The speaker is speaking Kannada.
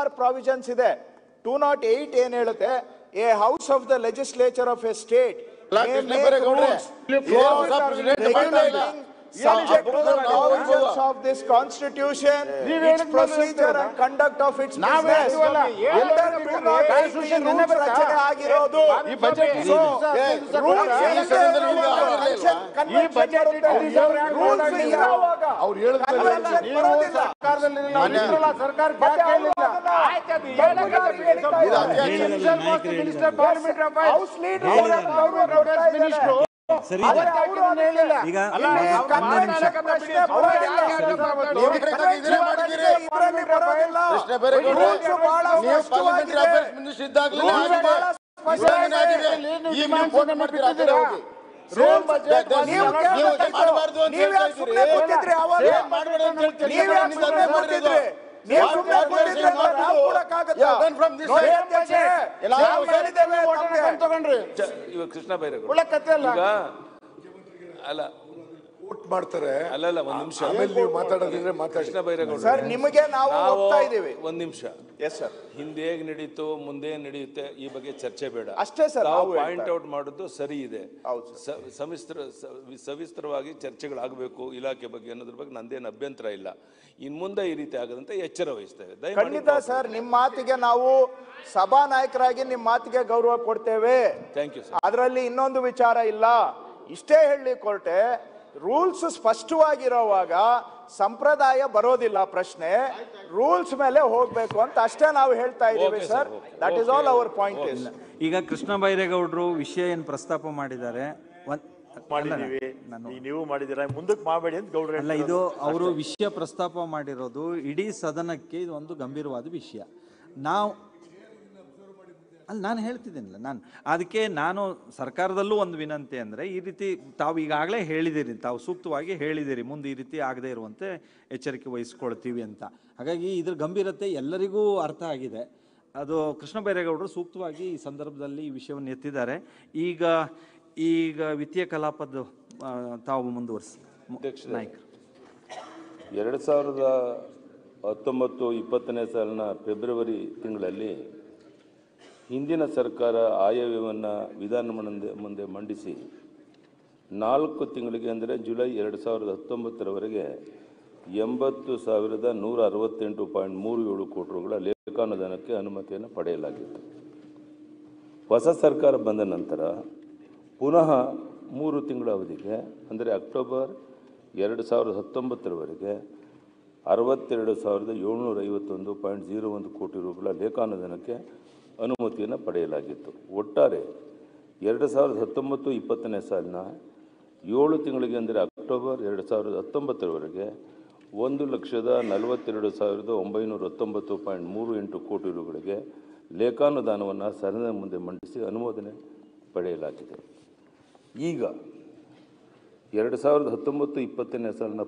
ಆರ್ ಪ್ರಾವಿಷನ್ಸ್ ಇದೆ ಟೂ ನಾಟ್ ಏಟ್ ಏನ್ ಹೇಳುತ್ತೆ a house of the legislature of a state ಅಲ್ಲ, ಕೃಷ್ಣ ಬೈರೇಗೌಡ್ರೆ, ಇದೇ ಹೊಸ president ಮಾಡ್ತಾ ಇಲ್ಲ. subject to the ಏನಿದೆ? provisions of this constitution, its procedure and conduct of its ನಾವ್ business. ಹೇಳ್ತೀವಲ್ಲ, Under ಹೇಳ್ತೀವಿ, 208 Constitution rules ನೆನ್ನೆ ಬರ್ತಾ? ರಚನೆ ಆಗಿರೋದು ಈ ಬಜೆಟ್ So, ಏ, rules ಈ ಇಲ್ಲದೆ ಸದನದಲ್ಲಿ ಇರುವಾಗ ಆಗಿರ್ಲಿಲ್ವಾ? convention ಈ ಬಜೆಟ್ ಬರುತ್ತೆ. ಅವ್ರು ಹೇಳೋದು Rules ಯಾಕೆ ಇರುವಾಗ ಅವ್ರು ಹೇಳಿದ್ಮೇಲೆ convention ನೀವು ಬರೋದಿಲ್ಲ. ಸರ್ಕಾರದಲ್ಲಿ ನಾವು ಮಾನ್ಯ- ಇದ್ರಲ್ಲ, ಸರ್ಕಾರಕ್ಕೆ ಯಾಕೆ ಹೇಳಿಲ್ಲ? ಆಯ್ತು, ಅದು ಹೇಳಕ್ಕೆ ಇದು ಇದು Minister ಅಧ್ಯಕ್ಷ of Parliamentary Affairs. House leader ಅವ್ರ- ಅವ್ರ- ಅವ್ರ ಅವ್ರ ನೋಟಿಸ್ minister. ಸರಿ ಅವತ್ತು ಯಾಕೆ ಹೇಳಿಲ್ಲ? ಈಗ ಅಲ್ಲ, ಇಲ್ಲಿ ಅವ್ರು ಕನ್ನಡ ಮಾತಾಡಕ್ಕೆ ಪ್ರಶ್ನೆ ಬಿಡಿ, ಅವ್ರು ಬರೋದಿಲ್ಲ. ಯಾಕೆ ಹೇಳ್ತಾರೆ? ನೀವು ಕರೆಕ್ಟಾಗಿ ಇದನ್ನೇ ಮಾಡಿದ್ದೀರಿ. ಇದರಲ್ಲಿ ಬರೋದಿಲ್ಲ. ಕೃಷ್ಣ ಬೈರೇಗೌಡ್ರೆ, Rules ಬಹಳ ನೀವು ಸ್ಪಷ್ಟವಾಗಿದೆ. ಪಾರ್ಲಿಮೆಂಟರಿ ಅಫೇರ್ಸ್ ಮಿನಿಸ್ಟರ್ ಇದ್ದಾಗಲೇ Rules ಆಗಿದೆ. ಬಹಳ ಸ್ಪಷ್ಟ ಇವಾಗನೇ ಆಗಿದೆ. ಇದೆ. ಈಗ ನೀವು ಫೋನ್ ಮಾಡ್ತೀರಾ ಆ ಕಡೆ ಹೋಗಿ. Same budget, ನೀವು ನೀವು ಒಂದು ನೀವು ಕೇಳ್ಬೇಕಾಯ್ತು. ಮಾಡಬಾರ್ದು ಅಂತ ನೀವು ಯಾಕೆ ಹೇಳ್ತಾ ಸುಮ್ನೆ ಇದ್ದೀರಿ. ಕೂತಿದ್ರಿ ಅವಾಗ? ಏನ್ ಮಾಡ್ಬೇಡಿ ಅಂತ ಹೇಳ್ತೀರಿ. ನೀವು ಯಾಕೆ ನೀವು ಸುಮ್ನೆ ಅದನ್ನೇ ಕೂತಿದ್ರಿ? ಮಾಡಿರೋದು. ನೀವು What ಸುಮ್ನೆ you are ಕೂತಿದ್ರಿ saying ಅಂದ್ರೆ ನಾವು not ಕೊಡಕ್ಕಾಗತ್ತಾ? You have done from this ನೋಡಿ side. ಅಧ್ಯಕ್ಷೆ, ಎಲ್ಲ ನಾವು ನಾವು ಹೇಳಿದ್ದೇವೆ vote ತಮಗೆ. ತಗೊಂಡ್ರಿ ಇವಾಗ ಕೃಷ್ಣ ಬೈರೇಗೌಡ ಒಳ್ಳೆ ಕಥೆ ಅಲ್ಲ ಈಗ ಅಲ್ಲ ವೋಟ್ ಮಾಡ್ತಾರೆ ಅಲ್ಲಲ್ಲ ಒಂದ್ ನಿಮಿಷ ಆಮೇಲೆ ನೀವು ಮಾತಾಡೋದಿದ್ರೆ ಮಾತಾಡಿ ಕೃಷ್ಣ ಬೈರೇಗೌಡ ಸರ್ ನಿಮಗೆ ನಾವು ನಾವು ಒಪ್ತಾ ಇದ್ದೀವಿ ಒಂದ್ ನಿಮಿಷ ಎಸ್ ಸರ್ ಹಿಂದೆ ಹೇಗ್ ನಡೀತು ಮುಂದೆ ಏನ್ ನಡೆಯುತ್ತೆ ಈ ಬಗ್ಗೆ ಚರ್ಚೆ ಬೇಡ ಅಷ್ಟೇ ಸರ್, ತಾವು ನಾವು ಹೇಳ್ತಾ ಪಾಯಿಂಟ್ ಔಟ್ ಮಾಡೋದು ಸರಿ ಇದೆ ಹೌದು ಸ- ಸಮಿಸ್ತ್ರ ಸ- ಸವಿಸ್ತರವಾಗಿ ಚರ್ಚೆಗಳಾಗಬೇಕು ಇಲಾಖೆ ಬಗ್ಗೆ ಅನ್ನೋದ್ರ ಬಗ್ಗೆ ನಂದೇನು ಅಭ್ಯಂತರ ಇಲ್ಲ ಇನ್ ಮುಂದೆ ಈ ರೀತಿ ಆಗದಂತೆ ಎಚ್ಚರ ವಹಿಸ್ತೇವೆ ದಯಮಾಡಿ ಖಂಡಿತ ಸರ್ ನಿಮ್ಮ ಮಾತಿಗೆ ನಾವು ಸಭಾ ನಾಯಕರಾಗಿ ನಿಮ್ಮ ಮಾತಿಗೆ ಗೌರವ ಕೊಡ್ತೇವೆ ಥ್ಯಾಂಕ್ ಯು ಸರ್ ಅದರಲ್ಲಿ ಇನ್ನೊಂದು ವಿಚಾರ ಇಲ್ಲ ಇಷ್ಟೇ ಹೇಳಿ ಕೋರ್ಟೆ ರೂಲ್ಸ್ ಸ್ಪಷ್ಟವಾಗಿರೋವಾಗ ಸಂಪ್ರದಾಯ ಬರೋದಿಲ್ಲ ಪ್ರಶ್ನೆ ರೂಲ್ಸ್ ಮೇಲೆ ಹೋಗ್ಬೇಕು ಅಂತ ಅಷ್ಟೇ ನಾವು ಹೇಳ್ತಾ ಇದ್ದೀವಿ Okay, sir sir, okay. That is all our point is ಈಗ ಕೃಷ್ಣ ಬೈರೇಗೌಡರು ವಿಷಯ ಏನು ಪ್ರಸ್ತಾಪ ಮಾಡಿದ್ದಾರೆ ಒಂದ್- ಮಾಡಿದೀವಿ ನಾನು ಈ ನೀವು ಮಾಡಿದ್ದೀರಾ ಮುಂದಕ್ಕೆ ಮಾಡಬೇಡಿ ಅಂತ ಗೌಡ್ರು ಅಲ್ಲ ಇದು ಅವರು ವಿಷಯ ಪ್ರಸ್ತಾಪ ಮಾಡಿರೋದು ಇಡೀ ಸದನಕ್ಕೆ ಇದು ಒಂದು ಗಂಭೀರವಾದ ವಿಷಯ ನಾವು ಅಲ್ಲ ನಾನು ಹೇಳ್ತಿದ್ದೀನಲ್ಲ ನಾನು ಅದಕ್ಕೆ ನಾನು ಸರ್ಕಾರದಲ್ಲೂ ಒಂದು ವಿನಂತಿ ಅಂದರೆ ಈ ರೀತಿ ತಾವು ಈಗಾಗಲೇ ಹೇಳಿದ್ದೀರಿ ತಾವು ಸೂಕ್ತವಾಗಿ ಹೇಳಿದ್ದೀರಿ ಮುಂದೆ ಈ ರೀತಿ ಆಗದೇ ಇರುವಂತೆ ಎಚ್ಚರಿಕೆ ವಹಿಸ್ಕೊಳ್ತೀವಿ ಅಂತ ಹಾಗಾಗಿ ಇದ್ರ ಗಂಭೀರತೆ ಎಲ್ಲರಿಗೂ ಅರ್ಥ ಆಗಿದೆ ಅದು ಕೃಷ್ಣ ಬೈರೇಗೌಡರು ಸೂಕ್ತವಾಗಿ ಈ ಸಂದರ್ಭದಲ್ಲಿ ಈ ವಿಷಯವನ್ನು ಎತ್ತಿದ್ದಾರೆ ಈಗ ಈಗ ವಿತ್ತೀಯ ಕಲಾಪದ್ದು ಆ, ತಾವು ಮುಂದುವರಿಸಿ ಅಧ್ಯಕ್ಷರೇ. ನಾಯ್ಕರು ಎರಡು ಸಾವಿರದ ಹತ್ತೊಂಬತ್ತು ಇಪ್ಪತ್ತನೇ ಸಾಲಿನ ಫೆಬ್ರವರಿ ತಿಂಗಳಲ್ಲಿ ಹಿಂದಿನ ಸರ್ಕಾರ ಆಯವ್ಯವನ್ನು ವಿಧಾನ ಮುಂದೆ ಮುಂದೆ ಮಂಡಿಸಿ ನಾಲ್ಕು ತಿಂಗಳಿಗೆ ಅಂದರೆ ಜುಲೈ ಎರಡು ಸಾವಿರದ ಹತ್ತೊಂಬತ್ತರವರೆಗೆ ಎಂಬತ್ತು ಸಾವಿರದ ನೂರ ಅರವತ್ತೆಂಟು ಪಾಯಿಂಟ್ ಮೂರು ಏಳು ಕೋಟಿ ರೂಗಳ ಲೇಖಾನುದಾನಕ್ಕೆ ಅನುಮತಿಯನ್ನು ಪಡೆಯಲಾಗಿತ್ತು ಹೊಸ ಸರ್ಕಾರ ಬಂದ ನಂತರ ಪುನಃ ಮೂರು ತಿಂಗಳ ಅವಧಿಗೆ ಅಂದರೆ ಅಕ್ಟೋಬರ್ ಎರಡು ಸಾವಿರದ ಹತ್ತೊಂಬತ್ತರವರೆಗೆ ಅರವತ್ತೆರಡು ಸಾವಿರದ ಏಳ್ನೂರ ಐವತ್ತೊಂದು ಪಾಯಿಂಟ್ ಜೀರೋ ಒಂದು ಕೋಟಿ ರೂಗಳ ಲೇಖಾನುದಾನಕ್ಕೆ ಅನುಮತಿಯನ್ನು ಪಡೆಯಲಾಗಿತ್ತು ಒಟ್ಟಾರೆ ಎರಡು ಸಾವಿರದ ಹತ್ತೊಂಬತ್ತು ಇಪ್ಪತ್ತನೇ ಸಾಲಿನ ಏಳು ತಿಂಗಳಿಗೆ ಅಂದರೆ ಅಕ್ಟೋಬರ್ ಎರಡು ಸಾವಿರದ ಹತ್ತೊಂಬತ್ತರವರೆಗೆ ಒಂದು ಲಕ್ಷದ ನಲವತ್ತೆರಡು ಸಾವಿರದ ಒಂಬೈನೂರ ಹತ್ತೊಂಬತ್ತು ಪಾಯಿಂಟ್ ಮೂರು ಎಂಟು ಕೋಟಿ ರೂಗಳಿಗೆ ಲೇಖಾನುದಾನವನ್ನು ಸದನದ ಮುಂದೆ ಮಂಡಿಸಿ ಅನುಮೋದನೆ ಪಡೆಯಲಾಗಿದೆ ಈಗ ಎರಡು ಸಾವಿರದ ಹತ್ತೊಂಬತ್ತು ಇಪ್ಪತ್ತನೇ ಸಾಲಿನ